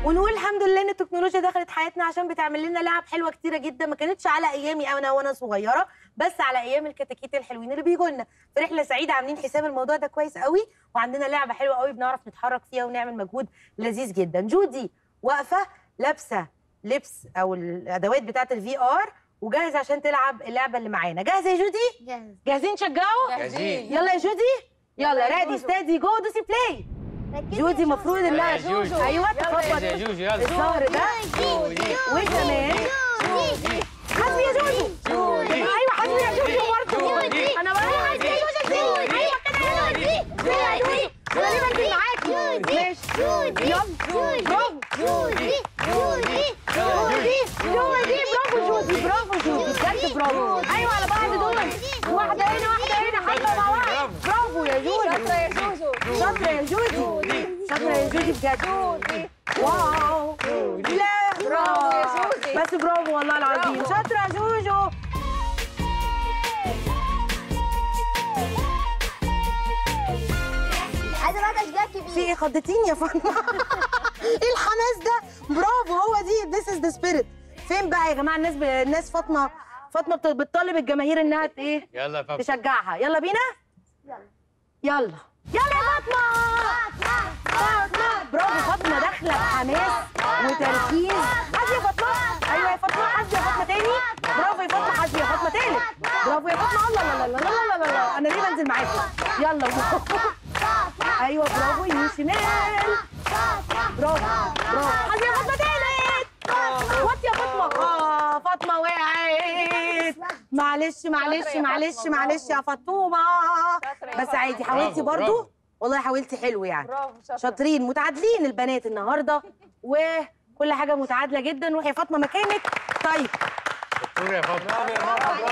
ونقول الحمد لله ان التكنولوجيا دخلت حياتنا عشان بتعمل لنا لعب حلوه كتيره جدا ما كانتش على ايامي انا وانا صغيره بس على ايام الكتاكيت الحلوين اللي بيجوا لنا في رحله سعيده عاملين حساب الموضوع ده كويس قوي وعندنا لعبه حلوه قوي بنعرف نتحرك فيها ونعمل مجهود لذيذ جدا جودي واقفه لابسه لبس او الادوات بتاعه الفي ار وجاهزه عشان تلعب اللعبه اللي معانا جاهزه يا جودي جاهز جاهزين تشجعوا جاهزين. يلا يا جودي يلا ريدي ستادي جو دوسي بلاي جودي المفروض انها يلا يا جوجو. ايوه جاهزة تخبط يا جوجو يلا الظهر ده جودي. وكمان حسبي يا جوجو ايوه حسبي يا جوجو برضه جودي. انا بقى حسبي يا جوجو ايوه كده يا جودي يلا يا جودي انا ليه بنزل معاكي ماشي يلا برافو جودي جودي جودي جودي برافو جودي برافو جودي بجد برافو ايوه على بعض دول واحده هنا واحده هنا حاجه مع بعض برافو يا جودي شاطرة يا جوجو شاطره يا جودي شاطره يا جودي بجد واو لا برافو يا جودي. بس برافو والله العظيم برافو. شاطره يا جوجو عايزة بقى تشجيع في كبير ايه خضتيني يا فاطمه ايه الحماس ده برافو هو دي ذيس از ذا سبيريت فين بقى يا جماعه الناس ب... الناس فاطمه فاطمه بت- بتطالب الجماهير انها ت- ايه يلا يا بابا تشجعها يلا بينا يلا يلا يا فاطمه فاطمه برافو فاطمه داخله بحماس وتركيز حاسبي يا فاطمه ايوه يا فاطمه حاسبي يا فاطمه تاني برافو يا فاطمه حاسبي يا فاطمه تالت برافو يا فاطمه الله لا لا لا لا لا لا لا انا ليه بنزل معاكم يلا ايوه برافو يمين شمال برافو برافو حاسبي يا فاطمه تالت وات يا فاطمه اه فاطمه وقعت معلش معلش شاطرة يا معلش فاطمة، معلش يا فاطومه شاطرة يا بس فاطمة. عادي حاولتي برافو، برضو برافو. والله حاولتي حلو يعني برافو شاطرة شاطرين متعادلين البنات النهارده وكل حاجه متعادله جدا روحي يا فاطمه مكانك طيب دكتور يا فاطمه